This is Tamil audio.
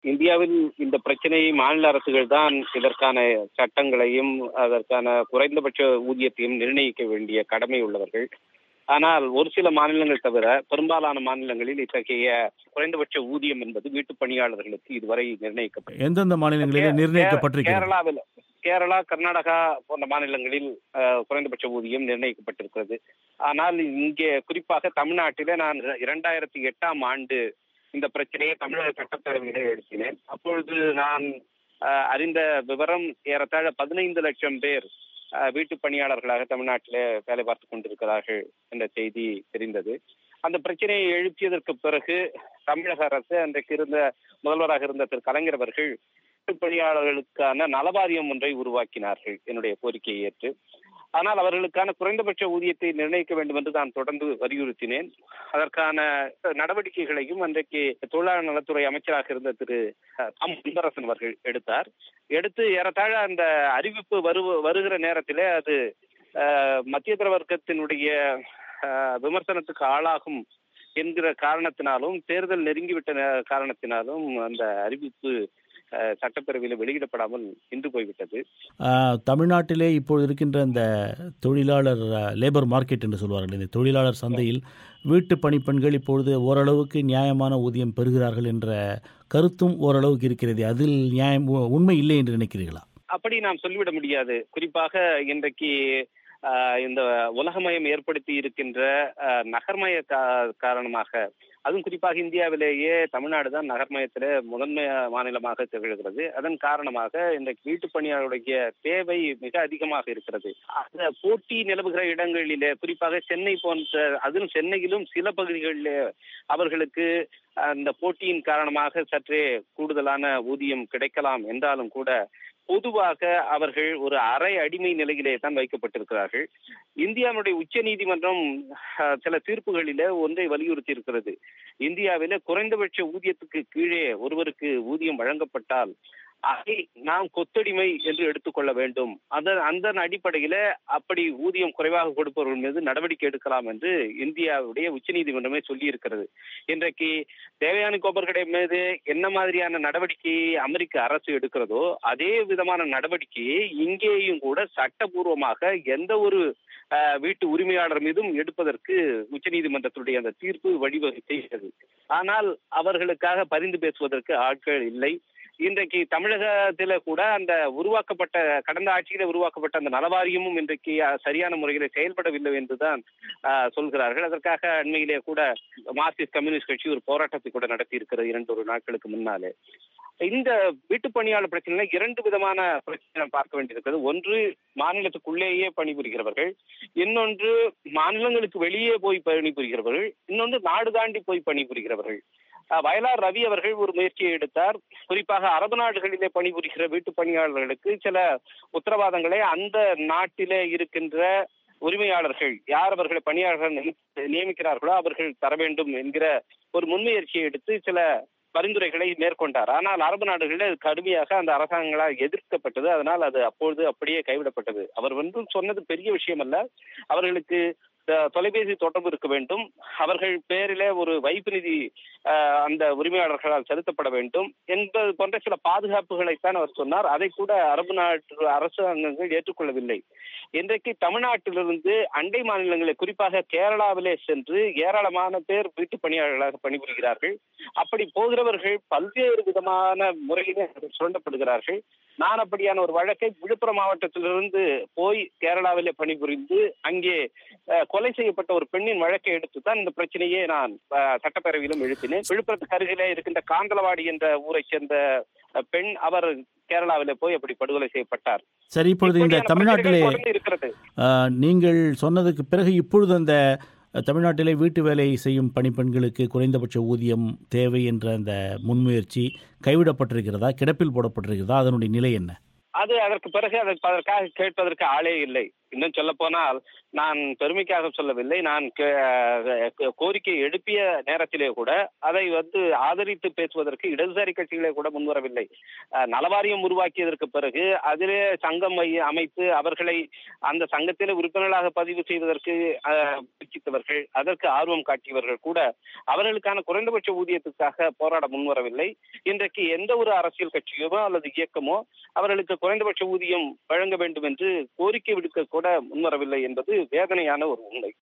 இந்தியாவில் இந்த பிரச்சனையை மாநில அரசுகள் தான் இதற்கான சட்டங்களையும் அதற்கான குறைந்தபட்ச ஊதியத்தையும் நிர்ணயிக்க வேண்டிய கடமை உள்ளவர்கள் ஆனால் ஒரு சில மாநிலங்கள் தவிர பெரும்பாலான மாநிலங்களில் இத்தகைய குறைந்தபட்ச ஊதியம் என்பது வீட்டு பணியாளர்களுக்கு இதுவரை நிர்ணயிக்கப்பட்டது எந்தெந்த மாநிலங்களில் நிர்ணயிக்கப்பட்டிருக்கிறது கேரளாவில் கேரளா கர்நாடகா போன்ற மாநிலங்களில் அஹ், குறைந்தபட்ச ஊதியம் நிர்ணயிக்கப்பட்டிருக்கிறது ஆனால் இங்கே குறிப்பாக தமிழ்நாட்டிலே நான் இரண்டாயிரத்தி எட்டாம் ஆண்டு இந்த பிரச்சனையை தமிழக சட்டப்பேரவையிலே எழுப்பினேன் அப்பொழுது நான் அஹ், அறிந்த விவரம் ஏறத்தாழ பதினைந்து லட்சம் பேர் அஹ், வீட்டு பணியாளர்களாக தமிழ்நாட்டிலே வேலை பார்த்து கொண்டிருக்கிறார்கள் என்ற செய்தி தெரிந்தது அந்த பிரச்சனையை எழுப்பியதற்கு பிறகு தமிழக அரசு அன்றைக்கு இருந்த முதல்வராக இருந்த திரு கலைஞர் அவர்கள் வீட்டுப் பணியாளர்களுக்கான நலவாரியம் ஒன்றை உருவாக்கினார்கள் என்னுடைய கோரிக்கையை ஏற்று ஆனால் அவர்களுக்கான குறைந்தபட்ச ஊதியத்தை நிர்ணயிக்க வேண்டும் என்று நான் தொடர்ந்து வலியுறுத்தினேன் அதற்கான நடவடிக்கைகளையும் அன்றைக்கு தொழிலாளர் நலத்துறை அமைச்சராக இருந்த திரு அஹ், தாம் அன்பரசன் அவர்கள் எடுத்தார் எடுத்து ஏறத்தாழ அந்த அறிவிப்பு வரு வருகிற நேரத்திலே அது அஹ், மத்தியதர வர்க்கத்தினுடைய அஹ், விமர்சனத்துக்கு ஆளாகும் என்கிற காரணத்தினாலும் தேர்தல் நெருங்கிவிட்ட நே- காரணத்தினாலும் அந்த அறிவிப்பு அஹ், சட்டப்பேரவையில் வெளியிடப்படாமல் நின்று போய்விட்டது ஆஹ், தமிழ்நாட்டிலே இப்பொழுது இருக்கின்ற இந்த தொழிலாளர் லேபர் மார்க்கெட் என்று சொல்வார்கள் இந்த தொழிலாளர் சந்தையில் வீட்டு பணிப்பெண்கள் இப்பொழுது ஓரளவுக்கு நியாயமான ஊதியம் பெறுகிறார்கள் என்ற கருத்தும் ஓரளவுக்கு இருக்கிறது அதில் நியாயம் உ- உண்மை இல்லை என்று நினைக்கிறீர்களா அப்படி நாம் சொல்லிவிட முடியாது குறிப்பாக இன்றைக்கு ஆஹ், இந்த உலகமயம் ஏற்படுத்தி இருக்கின்ற ஆஹ், நகர்மய கா- காரணமாக அதுவும் குறிப்பாக இந்தியாவிலேயே தமிழ்நாடு தான் நகர்மயத்திலே முதன்மை மாநிலமாக திகழ்கிறது அதன் காரணமாக இன்றைக்கு வீட்டு பணியாளருடைய தேவை மிக அதிகமாக இருக்கிறது அந்த போட்டி நிலவுகிற இடங்களிலே குறிப்பாக சென்னை போன்ற அதிலும் சென்னையிலும் சில பகுதிகளிலே அவர்களுக்கு அந்த போட்டியின் காரணமாக சற்றே கூடுதலான ஊதியம் கிடைக்கலாம் என்றாலும் கூட பொதுவாக அவர்கள் ஒரு அரை அடிமை நிலையிலே தான் வைக்கப்பட்டிருக்கிறார்கள் இந்தியாவுடைய உச்ச நீதிமன்றம் அஹ், சில தீர்ப்புகளிலே ஒன்றை வலியுறுத்தி இருக்கிறது இந்தியாவிலே குறைந்தபட்ச ஊதியத்துக்கு கீழே ஒருவருக்கு ஊதியம் வழங்கப்பட்டால் அதை நாம் கொத்தடிமை என்று எடுத்துக்கொள்ள வேண்டும் அந்த அந்த அடிப்படையில அப்படி ஊதியம் குறைவாக கொடுப்பவர்கள் மீது நடவடிக்கை எடுக்கலாம் என்று இந்தியாவுடைய உச்சநீதிமன்றமே சொல்லி இருக்கிறது இன்றைக்கு தேவயானி கோபர்கடை மீது என்ன மாதிரியான நடவடிக்கையை அமெரிக்க அரசு எடுக்கிறதோ அதே விதமான நடவடிக்கையை இங்கேயும் கூட சட்டபூர்வமாக எந்த ஒரு அஹ், வீட்டு உரிமையாளர் மீதும் எடுப்பதற்கு உச்சநீதிமன்றத்துடைய அந்த தீர்ப்பு வழிவகை செய்கிறது ஆனால் அவர்களுக்காக பரிந்து பேசுவதற்கு ஆட்கள் இல்லை இன்றைக்கு தமிழகத்தில கூட அந்த உருவாக்கப்பட்ட கடந்த ஆட்சியில உருவாக்கப்பட்ட அந்த நலவாரியமும் இன்றைக்கு அஹ், சரியான முறையில செயல்படவில்லை என்றுதான் அஹ், சொல்கிறார்கள் அதற்காக அண்மையிலே கூட மார்க்சிஸ்ட் கம்யூனிஸ்ட் கட்சி ஒரு போராட்டத்தை கூட நடத்தி இருக்கிறது இரண்டு ஒரு நாட்களுக்கு முன்னாலே இந்த வீட்டு பணியாளர் பிரச்சனையில இரண்டு விதமான பிரச்சனை பார்க்க வேண்டியிருக்கிறது ஒன்று மாநிலத்துக்குள்ளேயே பணிபுரிகிறவர்கள் இன்னொன்று மாநிலங்களுக்கு வெளியே போய் பணிபுரிகிறவர்கள் இன்னொன்று நாடு தாண்டி போய் பணிபுரிகிறவர்கள் அஹ், வயலார் ரவி அவர்கள் ஒரு முயற்சியை எடுத்தார் குறிப்பாக அரபு நாடுகளிலே பணிபுரிகிற வீட்டு பணியாளர்களுக்கு சில உத்தரவாதங்களை அந்த நாட்டிலே இருக்கின்ற உரிமையாளர்கள் யார் அவர்களை பணியாளர்கள் நியமி- நியமிக்கிறார்களோ அவர்கள் தர வேண்டும் என்கிற ஒரு முன்முயற்சியை எடுத்து சில பரிந்துரைகளை மேற்கொண்டார் ஆனால் அரபு நாடுகளில் அது கடுமையாக அந்த அரசாங்கங்களால் எதிர்க்கப்பட்டது அதனால் அது அப்பொழுது அப்படியே கைவிடப்பட்டது அவர் வந்து சொன்னது பெரிய விஷயம் அல்ல அவர்களுக்கு த- தொலைபேசி தொடர்பு இருக்க வேண்டும் அவர்கள் பேரிலே ஒரு வைப்பு நிதி ஆஹ், அந்த உரிமையாளர்களால் செலுத்தப்பட வேண்டும் என்பது போன்ற சில பாதுகாப்புகளைத்தான் அவர் சொன்னார் அதை கூட அரபு நாட்டு அரசாங்கங்கள் ஏற்றுக்கொள்ளவில்லை இன்றைக்கு தமிழ்நாட்டிலிருந்து அண்டை மாநிலங்களை குறிப்பாக கேரளாவிலே சென்று ஏராளமான பேர் வீட்டு பணியாளர்களாக பணிபுரிகிறார்கள் அப்படி போகிறவர்கள் பல்வேறு விதமான முறையிலே சுரண்டப்படுகிறார்கள் நான் அப்படியான ஒரு வழக்கை விழுப்புரம் மாவட்டத்திலிருந்து போய் கேரளாவிலே பணிபுரிந்து அங்கே அஹ், கொலை செய்யப்பட்ட ஒரு பெண்ணின் வழக்கை எடுத்து தான் இந்த பிரச்சனையே நான் அஹ், சட்டப்பேரவையிலும் எழுப்பினேன் விழுப்புரத்துக்கு அருகிலே இருக்கின்ற காந்தலவாடி என்ற ஊரை சேர்ந்த அஹ், பெண் அவர் கேரளாவிலே போய் அப்படி படுகொலை செய்யப்பட்டார் சரி இப்பொழுது இந்த இப்படியான தமிழ்நாட்டிலே பிரச்சனைகள் தொடர்ந்து இருக்கிறது ஆஹ், நீங்கள் சொன்னதுக்கு பிறகு இப்பொழுது அந்த அஹ், தமிழ்நாட்டிலே வீட்டு வேலை செய்யும் பணிப்பெண்களுக்கு குறைந்தபட்ச ஊதியம் தேவை என்ற அந்த முன்முயற்சி கைவிடப்பட்டிருக்கிறதா கிடப்பில் போடப்பட்டிருக்கிறதா அதனுடைய நிலை என்ன அது அதற்கு பிறகு அதற்கு அதற்காக கேட்பதற்கு ஆளே இல்லை இன்னும் சொல்ல போனால் நான் பெருமைக்காக சொல்லவில்லை நான் கோரிக்கை எழுப்பிய நேரத்திலே கூட அதை வந்து ஆதரித்து பேசுவதற்கு இடதுசாரி கட்சிகளே கூட முன்வரவில்லை நலவாரியம் உருவாக்கியதற்கு பிறகு அதிலே சங்கம் அமைத்து அவர்களை அந்த சங்கத்திலே உறுப்பினர்களாக பதிவு செய்வதற்கு முயற்சித்தவர்கள் அதற்கு ஆர்வம் காட்டியவர்கள் கூட அவர்களுக்கான குறைந்தபட்ச ஊதியத்துக்காக போராட முன்வரவில்லை இன்றைக்கு எந்த ஒரு அரசியல் கட்சியோ அல்லது இயக்கமோ அவர்களுக்கு குறைந்தபட்ச ஊதியம் வழங்க வேண்டும் என்று கோரிக்கை விடுக்க கூட முன்வரவில்லை என்பது வேதனையான ஒரு உண்மை